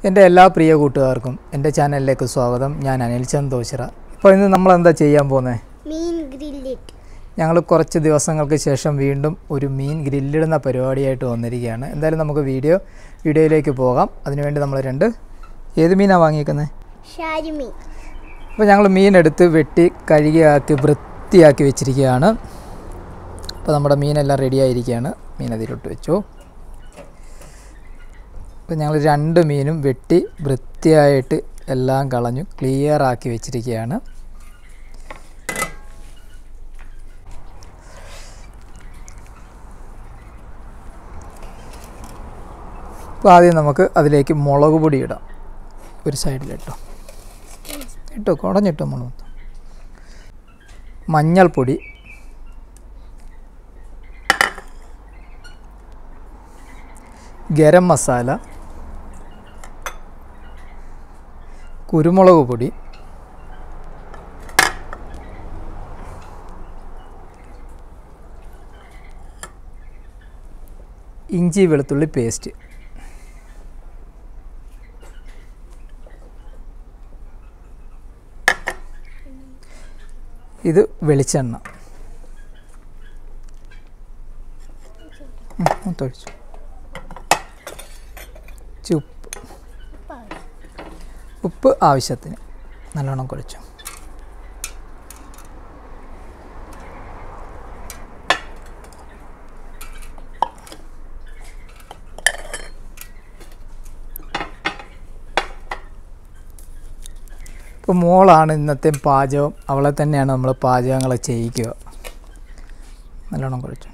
എൻ്റെ എല്ലാ പ്രിയ കൂട്ടുകാർക്കും എൻ്റെ ചാനലിലേക്ക് സ്വാഗതം ഞാൻ അനിൽ ചന്തോശ്ര ഇപ്പോൾ ഇന്ന് നമ്മൾ എന്താ ചെയ്യാൻ പോകുന്നത് മീൻ ഗ്രില്ലിട്ട് ഞങ്ങൾ കുറച്ച് ദിവസങ്ങൾക്ക് ശേഷം വീണ്ടും ഒരു മീൻ ഗ്രില്ലിടുന്ന പരിപാടിയായിട്ട് വന്നിരിക്കുകയാണ് എന്തായാലും നമുക്ക് വീഡിയോ വീഡിയോയിലേക്ക് പോകാം അതിനുവേണ്ടി നമ്മൾ രണ്ട് ഏത് മീനാണ് വാങ്ങിയേക്കുന്നത് ഷാരിമീൻ അപ്പോൾ ഞങ്ങൾ മീനെടുത്ത് വെട്ടി കഴുകിയാക്കി വൃത്തിയാക്കി വെച്ചിരിക്കുകയാണ് അപ്പോൾ നമ്മുടെ മീനെല്ലാം റെഡി ആയിരിക്കുകയാണ് മീൻ അതിലോട്ട് വെച്ചു അപ്പോൾ ഞങ്ങൾ രണ്ട് മീനും വെട്ടി വൃത്തിയായിട്ട് എല്ലാം കളഞ്ഞു ക്ലിയർ ആക്കി വെച്ചിരിക്കുകയാണ് അപ്പോൾ ആദ്യം നമുക്ക് അതിലേക്ക് മുളക് പൊടി ഇടാം ഒരു സൈഡിലിട്ടോ ഇട്ടോ കുടഞ്ഞിട്ടോ മുളക് മഞ്ഞൾപ്പൊടി ഗരം മസാല കുരുമുളക് പൊടി ഇഞ്ചി വെളുത്തുള്ളി പേസ്റ്റ് ഇത് വെളിച്ചെണ്ണ ഉം, മൊത്തം ഒഴിച്ചു ഇച്ചിരി ഉപ്പ് ഉപ്പ് ആവശ്യത്തിന് നല്ലോണം കുഴച്ചു ഇപ്പോൾ മോളാണ് ഇന്നത്തെ പാചകം അവളെ തന്നെയാണ് നമ്മൾ പാചകങ്ങൾ ചെയ്യിക്കുക നല്ലോണം കുഴച്ചു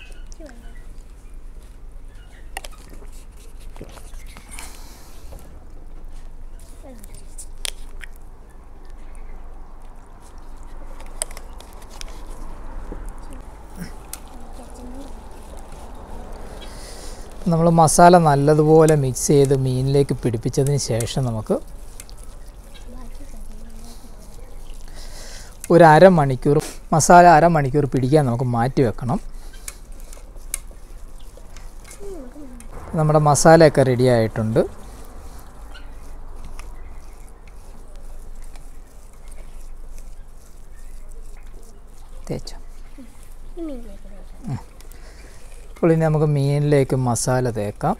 നമ്മൾ മസാല നല്ലതുപോലെ മിക്സ് ചെയ്ത് മീനിലേക്ക് പിടിപ്പിച്ചതിന് ശേഷം നമുക്ക് ഒരു അരമണിക്കൂർ മസാല അരമണിക്കൂർ പിടിക്കാൻ നമുക്ക് മാറ്റി വെക്കണം നമ്മുടെ മസാലയൊക്കെ റെഡി ആയിട്ടുണ്ട് തേച്ചു ഈ മീനിലേക്ക് ഇടാം. അപ്പോൾ ഇനി നമുക്ക് മീനിലേക്ക് മസാല തേക്കാം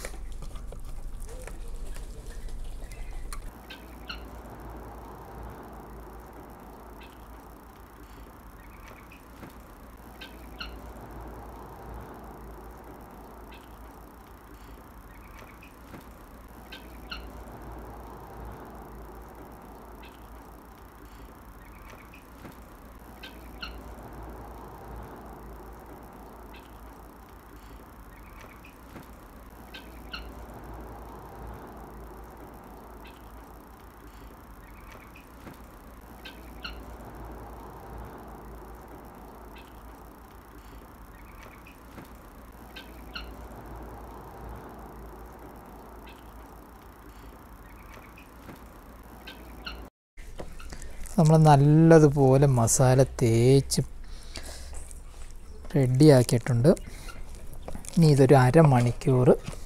നമ്മൾ നല്ലതുപോലെ മസാല തേച്ച് റെഡിയാക്കിയിട്ടുണ്ട് ഇനി ഇതൊരു അരമണിക്കൂർ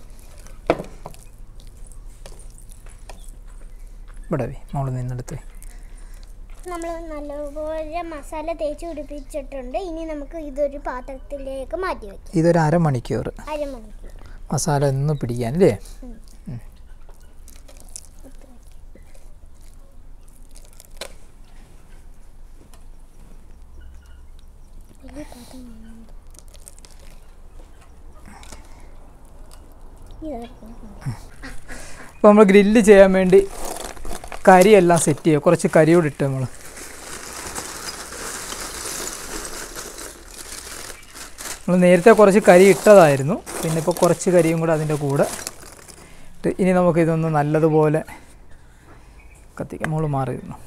ഇവിടെ വേ നമ്മൾ നിന്നെടുത്ത് നമ്മൾ നല്ലപോലെ മസാല തേച്ച് പിടിപ്പിച്ചിട്ടുണ്ട് ഇനി നമുക്ക് ഇതൊരു പാത്രത്തിലേക്ക് മാറ്റി വെക്കാം ഇതൊരു അരമണിക്കൂർ അരമണിക്കൂർ മസാല ഒന്ന് പിടിക്കാൻ അല്ലേ ഉം. ഉം. വലിയ പാത്രം വേണം. ഇതായിരിക്കും. അപ്പോൾ നമ്മൾ ഗ്രില്ല് ചെയ്യാൻ വേണ്ടി കരിയെല്ലാം സെറ്റ് ചെയ്യുക കുറച്ച് കരിയോട് ഇട്ട് നമ്മൾ നമ്മൾ നേരത്തെ കുറച്ച് കരി ഇട്ടതായിരുന്നു പിന്നെ ഇപ്പോൾ കുറച്ച് കരിയും കൂടെ അതിൻ്റെ കൂടെ ഇട്ട് ഇനി നമുക്ക് ഇതൊന്ന് നല്ലതുപോലെ കത്തിക്കാം നമ്മൾ മാറിയിരുന്നു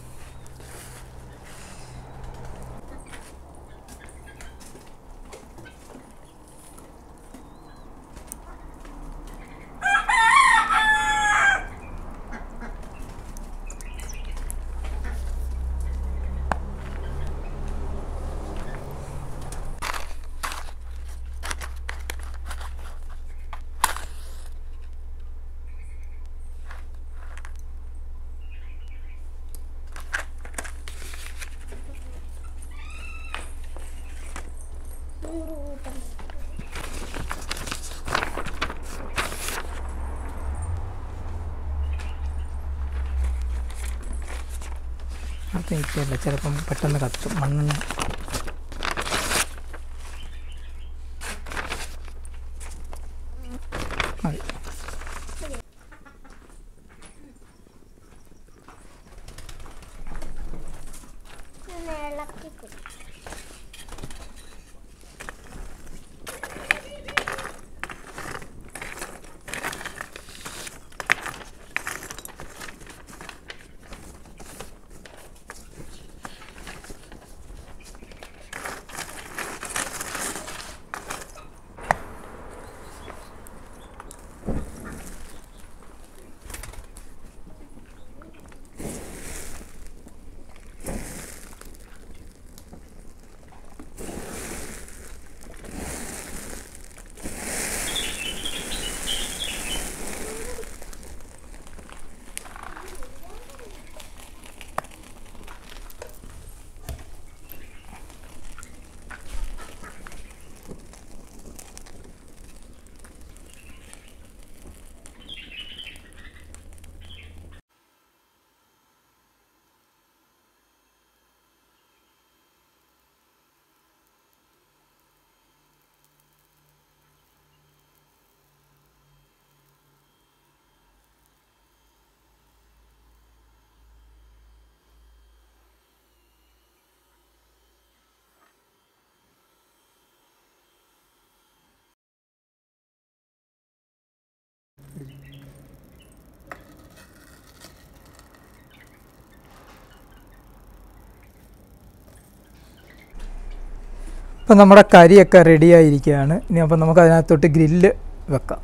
അടുത്ത് നിൽക്കില്ല ചിലപ്പം പെട്ടെന്ന് കത്തും മണ്ണെണ്ണ മതി ഒന്ന് ഇളക്കി കൊടുക്കും ഇപ്പം നമ്മുടെ കരിയൊക്കെ റെഡി ആയിരിക്കുകയാണ് ഇനി അപ്പം നമുക്ക് അതിനകത്തോട്ട് ഗ്രില്ല് വെക്കാം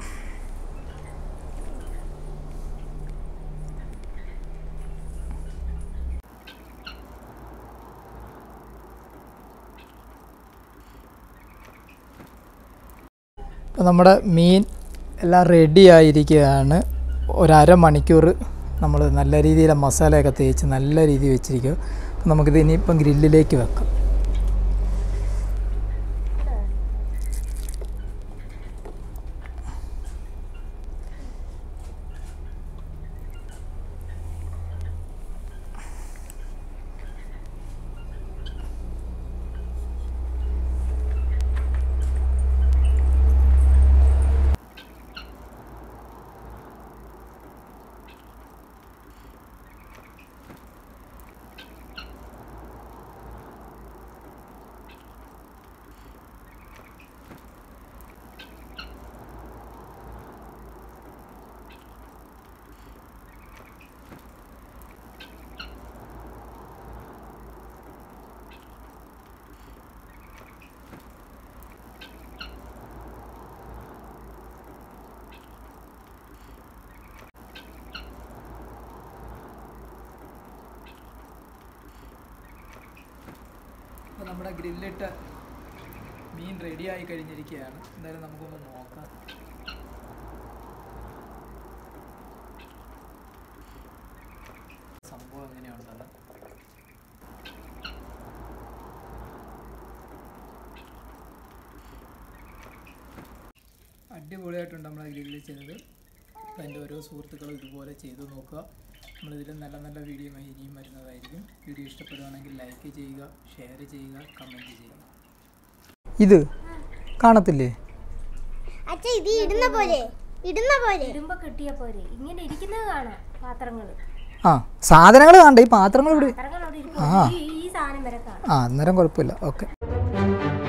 അപ്പം നമ്മുടെ മീൻ എല്ലാം റെഡി ആയിരിക്കുകയാണ് ഒരര മണിക്കൂർ നമ്മൾ നല്ല രീതിയിൽ മസാലയൊക്കെ തേച്ച് നല്ല രീതിയിൽ വെച്ചിരിക്കുക അപ്പം നമുക്കിത് ഇനിയിപ്പം ഗ്രില്ലിലേക്ക് വെക്കാം അപ്പോൾ നമ്മുടെ ഗ്രില്ലിട്ട് മീൻ റെഡി ആയി കഴിഞ്ഞിരിക്കുകയാണ് എന്തായാലും നമുക്കൊന്ന് നോക്കാം സംഭവം എങ്ങനെയാണെന്നല്ല അടിപൊളിയായിട്ടുണ്ട് നമ്മളെ ഗ്രില്ല് ചെയ്തത് അപ്പോൾ എൻ്റെ ഓരോ സുഹൃത്തുക്കളും ഇതുപോലെ ചെയ്തു നോക്കുക നമ്മളിതിൽ നല്ല നല്ല വീഡിയോയുമായി ഇനിയും വരുന്നതായിരിക്കും വീഡിയോ ഇഷ്ടപ്പെടുകയാണെങ്കിൽ ലൈക്ക് ചെയ്യുക ഷെയർ ചെയ്യുക കമൻറ്റ് ചെയ്യുക ഇത് കാണത്തില്ലേ അച്ഛ ഇത് ഇടുന്ന പോലെ ഇടുന്ന പോലെ ഇടുമ്പോ കിട്ടിയ പോരെ ഇങ്ങനെ ഇരിക്കുന്നത് കാണാം പാത്രങ്ങൾ ആ സാധനങ്ങൾ കാണണ്ട ഈ പാത്രങ്ങൾ ഇവിടെ പാത്രങ്ങൾ അവിടെ ആ. ഇരിക്കും ഈ ഈ സാധനം വരെ കാണാം ആ അന്നേരം കുഴപ്പമില്ല ഓക്കെ